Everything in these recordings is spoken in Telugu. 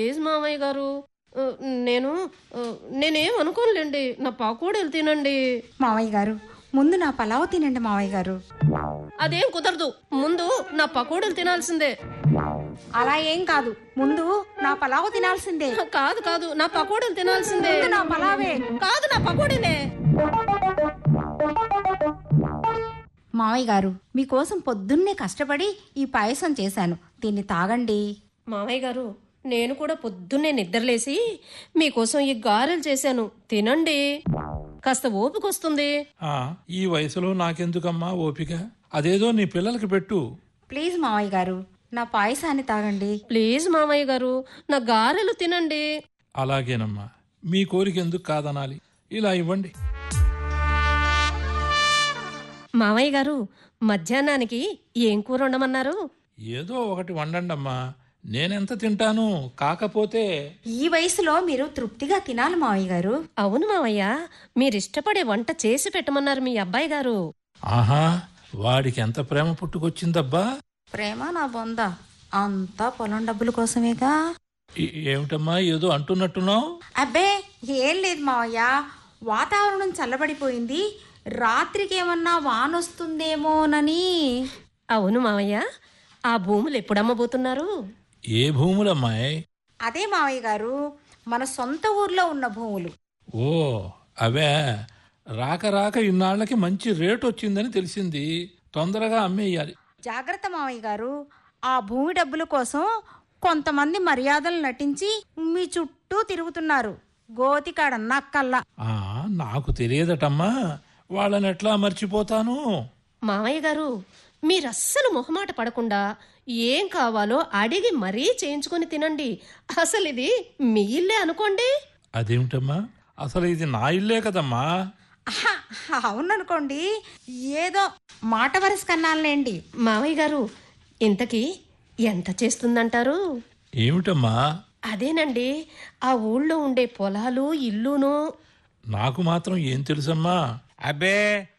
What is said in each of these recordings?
ప్లీజ్ మామయ్య గారు ఆ, నేను ఆ, నేనేం అనుకోనులేండి నా పాకోడీలు తినండి మావయ్య గారు ముందు నా పలావ్ తినండి మావయ్య గారు అదేం కుదరదు ముందు నా పకోడీలు తినాల్సిందే అలా ఏం కాదు ముందు నా పలావ్ తినాల్సిందే కాదు కాదు నా పకోడీలు తినాల్సిందే ముందు నా పలావే కాదు నా పకోడీనే మావయ్య గారు మీకోసం పొద్దున్నే కష్టపడి ఈ పాయసం చేశాను దీన్ని తాగండి మామయ్య గారు నేను కూడా పొద్దున్నే నిద్రలేసి మీకోసం ఈ గారెలు చేశాను తినండి కాస్త ఓపిక వస్తుంది ఆ, ఈ వయసులో నాకెందుకమ్మా ఓపిక అదేదో నీ పిల్లలకి పెట్టు ప్లీజ్ మావయ్య గారు నా పాయసాన్ని తాగండి ప్లీజ్ మామయ్య గారు నా గారెలు తినండి అలాగేనమ్మా మీ కోరిక ఎందుకు కాదనాలి ఇలా ఇవ్వండి మామయ్య గారు మధ్యాహ్నానికి ఏం కూర ఉండమన్నారు ఏదో ఒకటి వండండమ్మా నేనెంత తింటాను కాకపోతే ఈ వయసులో మీరు తృప్తిగా తినాలి మావయ్య గారు అవును మామయ్య మీరిష్టపడే వంట చేసి పెట్టమన్నారు మీ అబ్బాయి గారు ఆహా వాడికి ఎంత ప్రేమ పుట్టుకొచ్చిందబ్బా ప్రేమ నా బొంద అంతా పొలం డబ్బుల కోసమేగా ఈ- ఏమిటమ్మా ఏదో అంటున్నట్టున్నావు అబ్బే ఏం లేదు మావయ్య వాతావరణం చల్లబడిపోయింది రాత్రికి ఏమన్నా వానొస్తుందేమోనని అవును మామయ్య ఆ భూములు ఎప్పుడు అమ్మబోతున్నారు ఏ భూములమ్మాయి అదే మావయ్య గారు మన సొంత ఊర్లో ఉన్న భూములు ఓ అవే రాక రాక ఇన్నాళ్ళకి మంచి రేట్ వచ్చిందని తెలిసింది తొందరగా అమ్మేయాలి జాగ్రత్త మావయ్య గారు ఆ భూమి డబ్బుల కోసం కొంతమంది మర్యాదలు నటించి మీ చుట్టూ తిరుగుతున్నారు గోతికాడ నక్కల్లా ఆ నాకు తెలియదటమ్మా వాళ్ళని ఎట్లా మర్చిపోతాను మామయ్య గారు మీరస్సలు మొహమాట పడకుండా ఏం కావాలో అడిగి మరీ చేయించుకొని తినండి అసలు ఇది మీ ఇల్లే అనుకోండి అదేమిటమ్మా అసలు ఇది నా ఇల్లే కదమ్మా ఆహా, అవుననుకోండి ఏదో మాట వరస కన్నాలండి మామయ్య గారు ఇంతకీ ఎంత చేస్తుందంటారు ఏమిటమ్మా అదేనండి ఆ ఊళ్ళో ఉండే పొలాలు ఇల్లును నాకు మాత్రం ఏం తెలుసమ్మా అబ్బే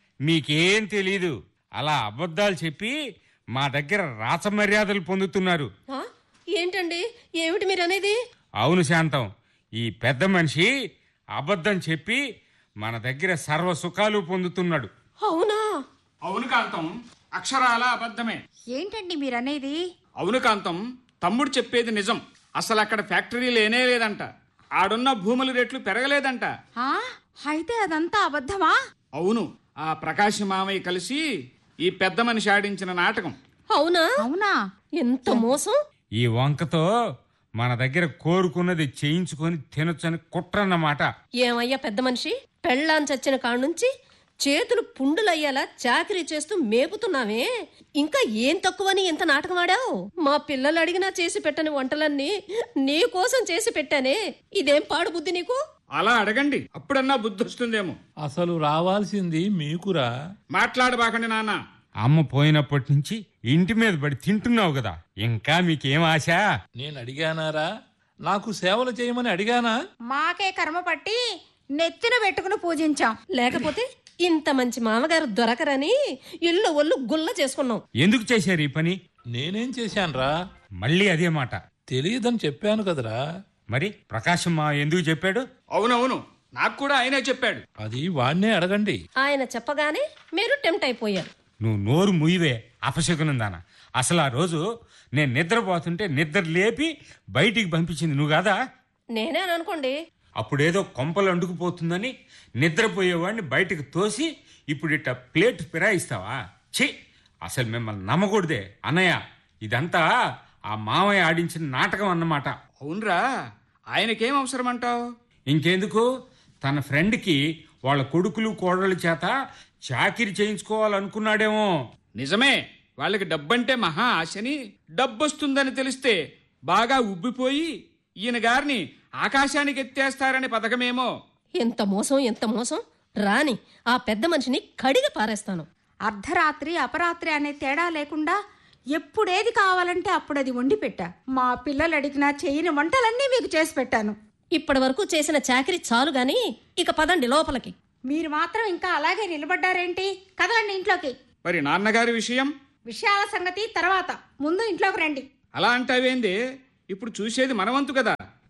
మీకేం తెలీదు అలా అబద్ధాలు చెప్పి మా దగ్గర రాచ మర్యాదలు పొందుతున్నారు ఆ? ఏంటండి ఏమిటి మీరు అనేది అవును శాంతం ఈ పెద్ద మనిషి అబద్ధం చెప్పి మన దగ్గర సర్వ సుఖాలు పొందుతున్నాడు అవునా అవును కాంతం అక్షరాల అబద్ధమే ఏంటండి మీరనేది అవును కాంతం తమ్ముడు చెప్పేది నిజం అసలు అక్కడ ఫ్యాక్టరీ లేనే లేదంట ఆడున్న భూముల రేట్లు పెరగలేదంట ఆ, అయితే అదంతా అబద్ధమా అవును ఆ ప్రకాశ్ మామయ్య కలిసి ఈ పెద్ద మనిషి ఆడించిన నాటకం అవునా అవునా ఎంత మోసం ఈ వంకతో మన దగ్గర కోరుకున్నది చేయించుకొని తినొచ్చని కుట్రన్నమాట ఏమయ్యా పెద్ద మనిషి పెళ్ళాన్ చచ్చిన కాడ నుంచి చేతులు పుండులయ్యేలా చాకరీ చేస్తూ మేపుతున్నావే ఇంకా ఏం తక్కువని ఇంత నాటకం ఆడావు మా పిల్లలు అడిగినా చేసి పెట్టని వంటలన్నీ నీ కోసం చేసి పెట్టానే ఇదేం పాడు బుద్ధి నీకు అలా అడగండి అప్పుడన్నా బుద్ధి వస్తుందేమో అసలు రావాల్సింది మీకురా మాట్లాడబాకండి నాన్న అమ్మ పోయినప్పటి నుంచి ఇంటి మీద పడి తింటున్నావు కదా ఇంకా మీకేం ఆశ నేను అడిగానారా నాకు సేవలు చేయమని అడిగానా మాకే కర్మ పట్టి నెత్తిన పెట్టుకుని పూజించాం లేకపోతే ఇంత మంచి మామగారు దొరకరని ఇల్లు ఒళ్ళు గుల్ల చేసుకున్నాం ఎందుకు చేశారు ఈ పని నేనేం చేశానురా మళ్ళీ అదే మాట తెలియదని చెప్పాను కదరా మరి ప్రకాశం మా ఎందుకు చెప్పాడు అవునవును నాకు కూడా ఆయనే చెప్పాడు అది వాణ్ణే అడగండి ఆయన చెప్పగానే మీరు టెంప్ట్ అయిపోయారు నువ్వు నోరు ముయ్యవే అపశకునందాన అసలు ఆ రోజు నేను నిద్రపోతుంటే నిద్ర లేపి బయటికి పంపించింది నువ్వు కాదా నేనే అని అనుకోండి అప్పుడేదో కొంపలు అంటుకుపోతుందని నిద్రపోయేవాడిని బయటకు తోసి ఇప్పుడు ఇట్ట ప్లేట్ ఫిరాయిస్తావా ఛీ అసలు మిమ్మల్ని నమ్మకూడదే అన్నయ్య ఇదంతా ఆ మామయ్య ఆడించిన నాటకం అన్నమాట అవునరా ఆయనకేం అవసరం అంటావు ఇంకెందుకు తన ఫ్రెండ్కి వాళ్ళ కొడుకులు కోడళ్ళ చేత చాకిరి చేయించుకోవాలనుకున్నాడేమో నిజమే వాళ్ళకి డబ్బంటే మహా ఆశని డబ్బొస్తుందని తెలిస్తే బాగా ఉబ్బిపోయి ఈయన గారిని ఆకాశానికి ఎత్తేస్తారనే పథకమేమో ఎంత మోసం ఎంత మోసం రాని ఆ పెద్ద మనిషిని కడిగి పారేస్తాను అర్ధరాత్రి అపరాత్రి అనే తేడా లేకుండా ఎప్పుడేది కావాలంటే అప్పుడది వండి పెట్టా మా పిల్లలు అడిగినా చేయని వంటలన్నీ మీకు చేసి పెట్టాను ఇప్పటి వరకు చేసిన చాకరీ చాలు గాని ఇక పదండి లోపలికి మీరు మాత్రం ఇంకా అలాగే నిలబడ్డారేంటి కదలండి ఇంట్లోకి మరి నాన్నగారి విషయం విషయాల సంగతి తర్వాత ముందు ఇంట్లోకి రండి అలా అంటావేంది ఇప్పుడు చూసేది మనవంతు కదా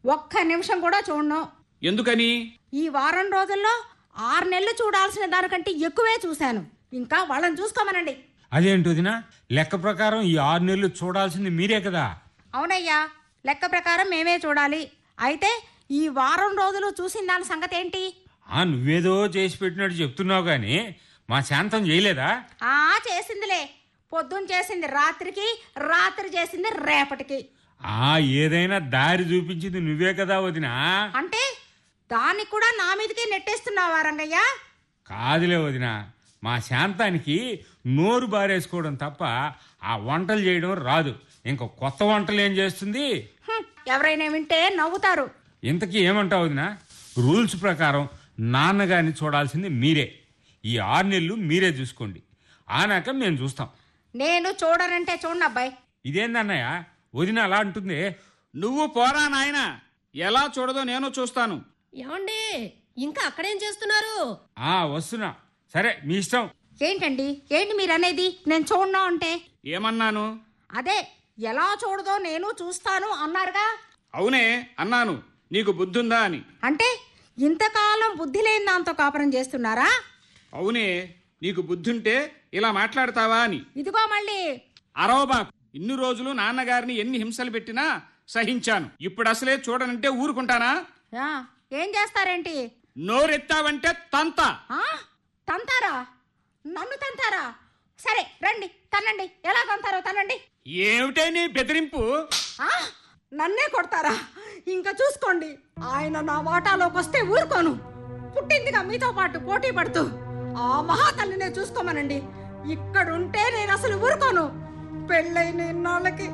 ఒక్క నిమిషం కూడా చూడను ఎందుకని ఈ వారం రోజుల్లో ఆరు నెలలు చూడాల్సిన దానికంటే ఎక్కువే చూశాను ఇంకా వాళ్ళని చూసుకోమనండి అదేంటి వదినా లెక్క ప్రకారం ఈ ఆరు నెలలు చూడాల్సింది మీరే కదా అవునయ్యా లెక్క ప్రకారం మేమే చూడాలి అయితే ఈ వారం రోజులు చూసిన దాని సంగతి ఏంటి ఆ నువ్వేదో చేసి పెట్టినట్టు చెప్తున్నావు కానీ మా శాంతం చేయలేదా ఆ చేసిందిలే పొద్దున్న చేసింది రాత్రికి రాత్రి చేసింది రేపటికి ఆ ఏదైనా దారి చూపించింది నువ్వే కదా వదినా అంటే దాన్ని కూడా నా మీదకే నెట్టేస్తున్నావా రంగయ్య కాదులే వదిన మా శాంతానికి నోరు బారేసుకోవడం తప్ప ఆ వంటలు చేయడం రాదు ఇంకా కొత్త వంటలు ఏం చేస్తుంది హ్మ్, ఎవరైనా వింటే నవ్వుతారు ఇంతకీ ఏమంటావు వదిన రూల్స్ ప్రకారం నాన్నగారిని చూడాల్సింది మీరే ఈ ఆరు నెలలు మీరే చూసుకోండి ఆనాక మేము చూస్తాం నేను చూడనంటే చూడండి అబ్బాయి ఇదేందన్నయ్య వదిన అలా అంటుంది నువ్వు పోరా నాయన ఎలా చూడదో నేను చూస్తాను ఏమండి ఇంకా అక్కడేం చేస్తున్నారు ఆ వస్తున్నా సరే మీ ఇష్టం ఏంటండి ఏంటి మీరు అనేది నేను చూడను అంటే ఏమన్నాను అదే ఎలా చూడదో నేను చూస్తాను అన్నారుగా అవునే అన్నాను నీకు బుద్ధుందా అని అంటే ఇంతకాలం బుద్ధి లేని దాంతో కాపురం చేస్తున్నారా అవునే నీకు బుద్ధుంటే ఇలా మాట్లాడతావా అని ఇదిగో మళ్ళీ అరవబాకు ఇన్ని రోజులు నాన్నగారిని ఎన్ని హింసలు పెట్టినా సహించాను ఇప్పుడు అసలే చూడనంటే ఊరుకుంటానా ఆ, ఏం చేస్తారేంటి నోరెత్తావంటే తంత ఆ, తంతారా నన్ను తంతారా సరే రండి తన్నండి ఎలా తంతారో తనండి ఏమిటే నీ బెదిరింపు ఆ, నన్నే కొడతారా ఇంకా చూసుకోండి ఆయన నా వాటాలోకి వస్తే ఊరుకోను పుట్టిందిగా మీతో పాటు పోటీ పడుతూ ఆ మహాతల్లినే చూసుకోమనండి ఇక్కడుంటే నేను అసలు ఊరుకోను పెళ్ళైన ఇన్నాళ్ళకి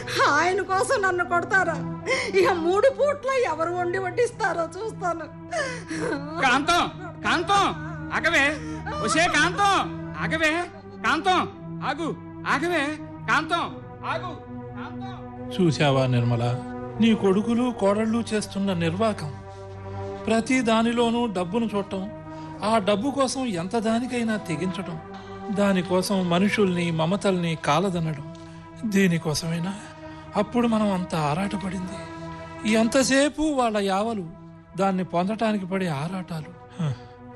ఆయన కోసం నన్ను కొడతారా ఇక మూడు పూట్ల ఎవరు వండి వడ్డిస్తారో చూస్తాను కాంతం కాంతం ఆగవే ఒసే కాంతం ఆగవే కాంతం ఆగు ఆగవే కాంతం ఆగు కాంతం చూశావా నిర్మల నీ కొడుకులు కోడళ్ళు చేస్తున్న నిర్వాకం ప్రతి దానిలోనూ డబ్బును చూడటం ఆ డబ్బు కోసం ఎంత దానికైనా తెగించటం దానికోసం మనుషుల్ని మమతల్ని కాలదనడం దీనికోసమైనా అప్పుడు మనం అంత ఆరాటపడింది ఎంతసేపు వాళ్ళ యావలు దాన్ని పొందటానికి పడే ఆరాటాలు హ,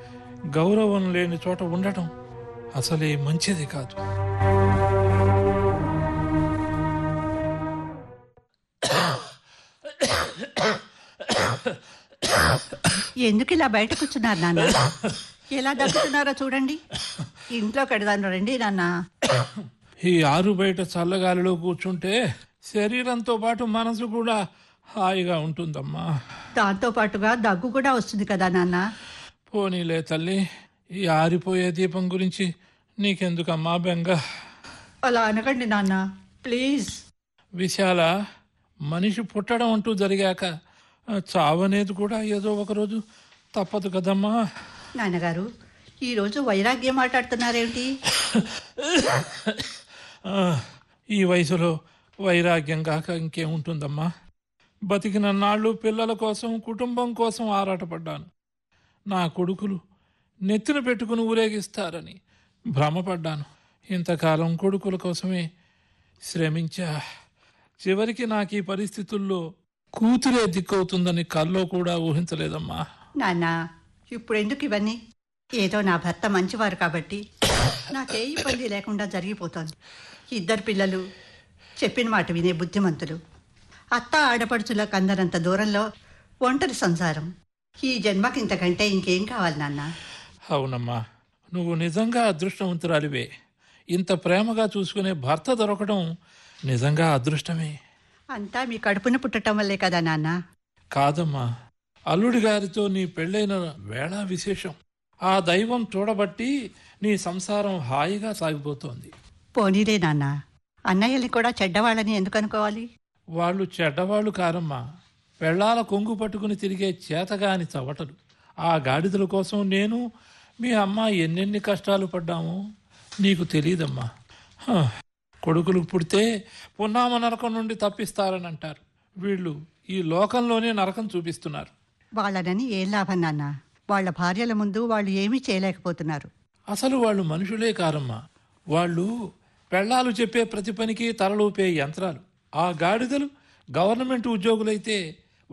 గౌరవం లేని చోట ఉండటం అసలే మంచిది కాదు ఎందుకు ఇలా బయట కూర్చున్నారు నాన్న ఎలా దగ్గుతున్నారో చూడండి ఇంట్లో కడదాను రండి నాన్న ఈ ఆరు బయట చల్లగాలిలో కూర్చుంటే శరీరంతో పాటు మనసు కూడా హాయిగా ఉంటుందమ్మా దాంతో పాటుగా దగ్గు కూడా వస్తుంది కదా నాన్న పోనీలే తల్లి ఈ ఆరిపోయే దీపం గురించి నీకెందుకమ్మా బెంగ అలా అనకండి నాన్న ప్లీజ్ విశాల మనిషి పుట్టడం అంటూ జరిగాక ఆ, చావనేది కూడా ఏదో ఒకరోజు తప్పదు కదమ్మా నాన్నగారు ఈరోజు వైరాగ్యం మాట్లాడుతున్నారేమిటి ఆ, ఈ వయసులో వైరాగ్యం కాక ఇంకేముంటుందమ్మా బతికిన నాళ్ళు పిల్లల కోసం కుటుంబం కోసం ఆరాటపడ్డాను నా కొడుకులు నెత్తిన పెట్టుకుని ఊరేగిస్తారని భ్రమపడ్డాను ఇంతకాలం కొడుకుల కోసమే శ్రమించా చివరికి నాకు ఈ పరిస్థితుల్లో కూతురే దిక్కవుతుందని కల్లో కూడా ఊహించలేదమ్మా నాన్న ఇప్పుడు ఎందుకు ఇవన్నీ ఏదో నా భర్త మంచివారు కాబట్టి నాకే ఇబ్బంది లేకుండా జరిగిపోతోంది ఇద్దరు పిల్లలు చెప్పిన మాట వినే బుద్ధిమంతులు అత్త ఆడపడుచులకు అందరంత దూరంలో ఒంటరి సంసారం ఈ జన్మకి ఇంతకంటే ఇంకేం కావాలి నాన్న అవునమ్మా నువ్వు నిజంగా అదృష్టవంతురాలివే ఇంత ప్రేమగా చూసుకునే భర్త దొరకడం నిజంగా అదృష్టమే అంతా మీ కడుపున పుట్టడం వల్లే కదా నాన్న కాదమ్మా అల్లుడి గారితో నీ పెళ్ళైన వేళ విశేషం ఆ దైవం చూడబట్టి నీ సంసారం హాయిగా సాగిపోతోంది పోనీలే నాన్న అన్నయ్యని కూడా చెడ్డవాళ్ళని ఎందుకు అనుకోవాలి వాళ్ళు చెడ్డవాళ్ళు కారమ్మా పెళ్ళాల కొంగు పట్టుకుని తిరిగే చేతగాని చవటలు ఆ గాడిదల కోసం నేను మీ అమ్మ ఎన్నెన్ని కష్టాలు పడ్డామో నీకు తెలియదమ్మా హ, కొడుకులు పుడితే పున్నామ నరకం నుండి తప్పిస్తారని అంటారు వీళ్ళు ఈ లోకంలోనే నరకం చూపిస్తున్నారు వాళ్ళనని ఏం లాభం నాన్న వాళ్ళ భార్యల ముందు వాళ్ళు ఏమీ చేయలేకపోతున్నారు అసలు వాళ్ళు మనుషులే కారమ్మా వాళ్ళు పెళ్ళాలు చెప్పే ప్రతి పనికి తలలూపే యంత్రాలు ఆ గాడిదలు గవర్నమెంట్ ఉద్యోగులైతే